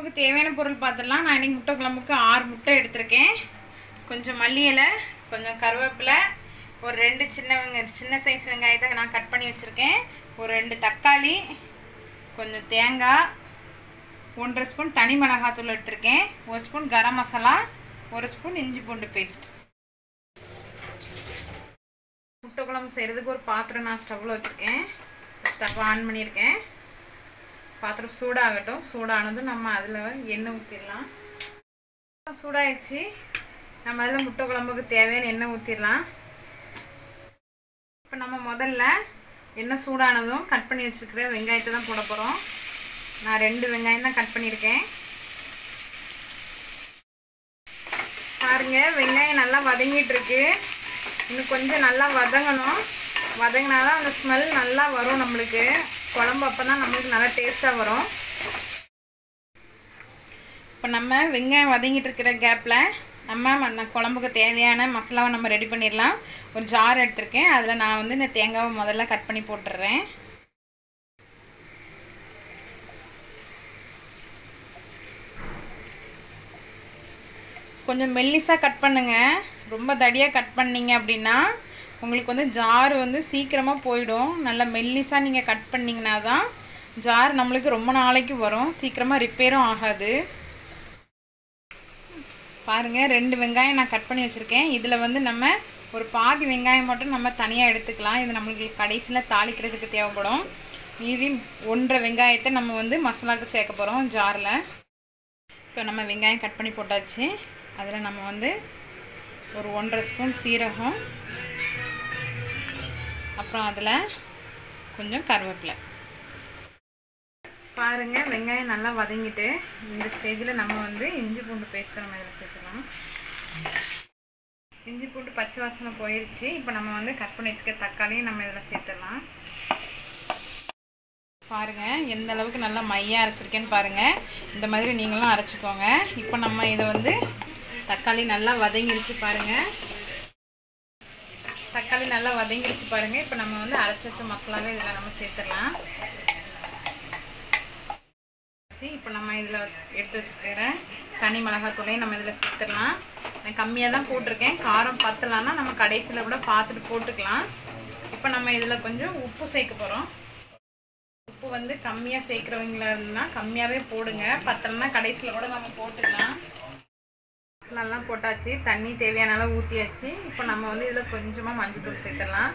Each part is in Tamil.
குழம்புக்கு தேவையான பொருள் பார்த்துடலாம் நான் இன்றைக்கி முட்டை குழம்புக்கு ஆறு முட்டை எடுத்திருக்கேன் கொஞ்சம் மல்லி இலை கொஞ்சம் கருவேப்பிலை ஒரு ரெண்டு சின்ன வெங்க சின்ன சைஸ் வெங்காயத்தை நான் கட் பண்ணி வச்சுருக்கேன் ஒரு ரெண்டு தக்காளி கொஞ்சம் தேங்காய் ஒன்றரை ஸ்பூன் தனி மிளகாத்தூள் எடுத்திருக்கேன் ஒரு ஸ்பூன் கரம் மசாலா ஒரு ஸ்பூன் இஞ்சி பூண்டு பேஸ்ட் முட்டை குழம்பு செய்கிறதுக்கு ஒரு பாத்திரம் நான் ஸ்டவ்வில் வச்சுருக்கேன் ஸ்டவ் ஆன் பண்ணியிருக்கேன் பாத்திரம் சூடாகட்டும் சூடானதும் நம்ம அதில் எண்ணெய் ஊற்றிடலாம் சூடாயிடுச்சு நம்ம அதில் முட்டை குழம்புக்கு தேவையான எண்ணெய் ஊற்றிடலாம் இப்போ நம்ம முதல்ல எண்ணெய் சூடானதும் கட் பண்ணி வச்சுருக்கிற வெங்காயத்தை தான் போட போகிறோம் நான் ரெண்டு வெங்காயம் தான் கட் பண்ணியிருக்கேன் பாருங்க வெங்காயம் நல்லா வதங்கிட்டு இருக்கு இன்னும் கொஞ்சம் நல்லா வதங்கணும் வதங்கினா தான் அந்த ஸ்மெல் நல்லா வரும் நம்மளுக்கு குழம்பு அப்போ தான் நம்மளுக்கு நல்லா டேஸ்ட்டாக வரும் இப்போ நம்ம வெங்காயம் வதங்கிட்டு இருக்கிற கேப்பில் நம்ம அந்த குழம்புக்கு தேவையான மசாலாவை நம்ம ரெடி பண்ணிடலாம் ஒரு ஜார் எடுத்திருக்கேன் அதில் நான் வந்து இந்த தேங்காவை முதல்ல கட் பண்ணி போட்டுடுறேன் கொஞ்சம் மெல்லிஸாக கட் பண்ணுங்க ரொம்ப தடியாக கட் பண்ணீங்க அப்படின்னா உங்களுக்கு வந்து ஜார் வந்து சீக்கிரமாக போயிடும் நல்லா மெல்லிஸாக நீங்கள் கட் பண்ணிங்கன்னா தான் ஜார் நம்மளுக்கு ரொம்ப நாளைக்கு வரும் சீக்கிரமாக ரிப்பேரும் ஆகாது பாருங்கள் ரெண்டு வெங்காயம் நான் கட் பண்ணி வச்சுருக்கேன் இதில் வந்து நம்ம ஒரு பாதி வெங்காயம் மட்டும் நம்ம தனியாக எடுத்துக்கலாம் இது நம்மளுக்கு கடைசியில் தாளிக்கிறதுக்கு தேவைப்படும் மீதி ஒன்றரை வெங்காயத்தை நம்ம வந்து மசாலாவுக்கு சேர்க்க போகிறோம் ஜாரில் இப்போ நம்ம வெங்காயம் கட் பண்ணி போட்டாச்சு அதில் நம்ம வந்து ஒரு ஒன்றரை ஸ்பூன் சீரகம் அப்புறம் அதில் கொஞ்சம் கருவேப்பிலை பாருங்கள் வெங்காயம் நல்லா வதங்கிட்டு இந்த ஸ்டேஜில் நம்ம வந்து இஞ்சி பூண்டு பேஸ்ட்டை நம்ம இதில் சேர்த்துக்கலாம் இஞ்சி பூண்டு பச்சை வாசனை போயிடுச்சு இப்போ நம்ம வந்து கட் பண்ணி வச்சுக்க தக்காளியும் நம்ம இதில் சேர்த்துடலாம் பாருங்கள் எந்த அளவுக்கு நல்லா மையாக அரைச்சிருக்கேன்னு பாருங்கள் இந்த மாதிரி நீங்களும் அரைச்சிக்கோங்க இப்போ நம்ம இதை வந்து தக்காளி நல்லா வதங்கிருச்சு பாருங்கள் தக்காளி நல்லா வதங்கிருச்சு பாருங்கள் இப்போ நம்ம வந்து அரைச்சி வச்ச மசாலாவே இதில் நம்ம சேர்த்துடலாம் இப்போ நம்ம இதில் எடுத்து வச்சுக்கிற தனி மிளகாத்தூளையும் நம்ம இதில் சேர்த்துடலாம் நான் கம்மியாக தான் போட்டிருக்கேன் காரம் பத்தலைன்னா நம்ம கடைசியில் கூட பார்த்துட்டு போட்டுக்கலாம் இப்போ நம்ம இதில் கொஞ்சம் உப்பு சேர்க்க போகிறோம் உப்பு வந்து கம்மியாக சேர்க்குறவங்களா இருந்தால் கம்மியாகவே போடுங்க பத்தலைன்னா கடைசியில் கூட நம்ம போட்டுக்கலாம் மசாலாலாம் போட்டாச்சு தண்ணி தேவையான அளவு ஊற்றியாச்சு இப்போ நம்ம வந்து இதில் கொஞ்சமாக மஞ்சள் சேர்த்துடலாம்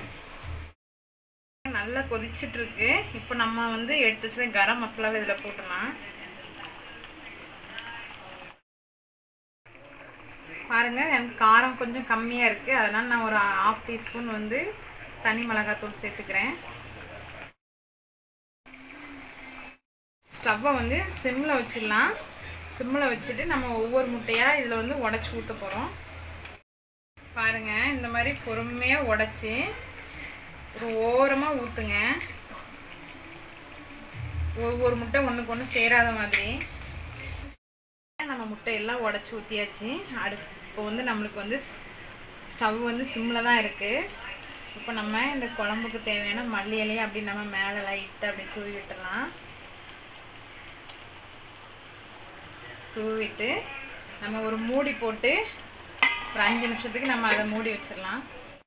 நல்லா கொதிச்சுட்டு இருக்கு இப்போ நம்ம வந்து எடுத்து வச்சுருக்க கரம் மசாலாவை இதில் போட்டுடலாம் பாருங்க எனக்கு காரம் கொஞ்சம் கம்மியாக இருக்குது அதனால் நான் ஒரு ஆஃப் டீஸ்பூன் வந்து தனி மிளகாத்தூள் சேர்த்துக்கிறேன் ஸ்டவ்வை வந்து சிம்மில் வச்சிடலாம் சிம்மில் வச்சுட்டு நம்ம ஒவ்வொரு முட்டையாக இதில் வந்து உடச்சி ஊற்ற போகிறோம் பாருங்கள் இந்த மாதிரி பொறுமையாக உடச்சி ஒரு ஓரமாக ஊற்றுங்க ஒவ்வொரு முட்டை ஒன்றுக்கு ஒன்று சேராத மாதிரி நம்ம முட்டையெல்லாம் உடச்சி ஊற்றியாச்சு அடுப்பு இப்போ வந்து நம்மளுக்கு வந்து ஸ்டவ் வந்து சிம்மில் தான் இருக்குது இப்போ நம்ம இந்த குழம்புக்கு தேவையான மல்லி இலையை அப்படி நம்ம மேலே லைட்டாக அப்படி தூவி விட்டுடலாம் தூவிட்டு நம்ம ஒரு மூடி போட்டு ஒரு அஞ்சு நிமிஷத்துக்கு நம்ம அதை மூடி வச்சிடலாம்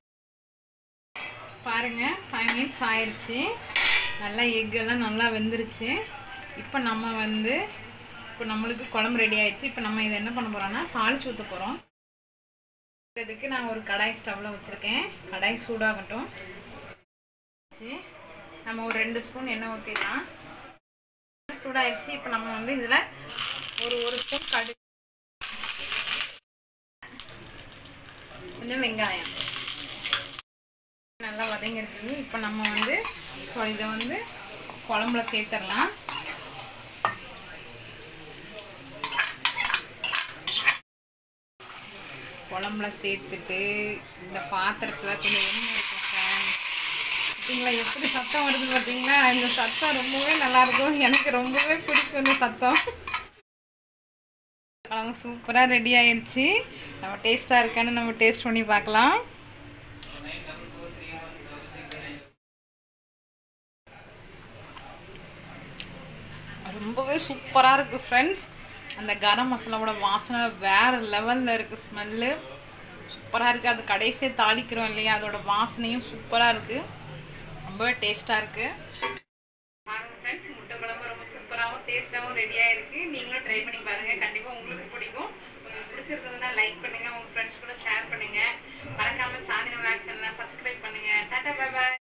பாருங்கள் ஃபைவ் மினிட்ஸ் ஆயிடுச்சு நல்லா எக்கெல்லாம் நல்லா வெந்துருச்சு இப்போ நம்ம வந்து இப்போ நம்மளுக்கு குழம்பு ரெடி ஆயிடுச்சு இப்போ நம்ம இதை என்ன பண்ண போகிறோம்னா தாளிச்சு ஊற்ற போகிறோம் இதுக்கு நான் ஒரு கடாய் ஸ்டவ்வில் வச்சுருக்கேன் கடாய் சூடாகட்டும் நம்ம ஒரு ரெண்டு ஸ்பூன் எண்ணெய் ஊற்றிடலாம் சூடாயிடுச்சு இப்போ நம்ம வந்து இதில் ஒரு ஒரு ஸ்பூன் கடு கொஞ்சம் வெங்காயம் நல்லா வதங்கிடுச்சு இப்போ நம்ம வந்து இப்போ இதை வந்து குழம்புல சேர்த்துடலாம் குழம்புல சேர்த்துட்டு இந்த பாத்திரத்தில் கொஞ்சம் எண்ணெய் இருக்கும் ஃப்ரெண்ட்ஸ் பார்த்தீங்களா எப்படி சத்தம் வருது பார்த்தீங்களா இந்த சத்தம் ரொம்பவே நல்லாயிருக்கும் எனக்கு ரொம்பவே பிடிக்கும் இந்த சத்தம் குழம்பு சூப்பராக ரெடி ஆயிடுச்சு நம்ம டேஸ்ட்டாக இருக்கான்னு நம்ம டேஸ்ட் பண்ணி பார்க்கலாம் ரொம்பவே சூப்பராக இருக்குது ஃப்ரெண்ட்ஸ் அந்த கரம் மசாலாவோட வாசனை வேறு லெவலில் இருக்குது ஸ்மெல்லு சூப்பராக இருக்குது அது கடைசியாக தாளிக்கிறோம் இல்லையா அதோட வாசனையும் சூப்பராக இருக்குது ரொம்ப டேஸ்ட்டாக இருக்குது பாருங்க ஃப்ரெண்ட்ஸ் முட்டை குழம்பு ரொம்ப சூப்பராகவும் டேஸ்ட்டாகவும் ரெடியாக இருக்குது நீங்களும் ட்ரை பண்ணி பாருங்கள் கண்டிப்பாக உங்களுக்கு பிடிக்கும் உங்களுக்கு பிடிச்சிருந்ததுன்னா லைக் பண்ணுங்கள் உங்கள் ஃப்ரெண்ட்ஸ் கூட ஷேர் பண்ணுங்கள் மறக்காமல் சாந்தின விளாக் சேனலை சப்ஸ்கிரைப் பண்ணுங்கள் டாட்டா பாய் பாய்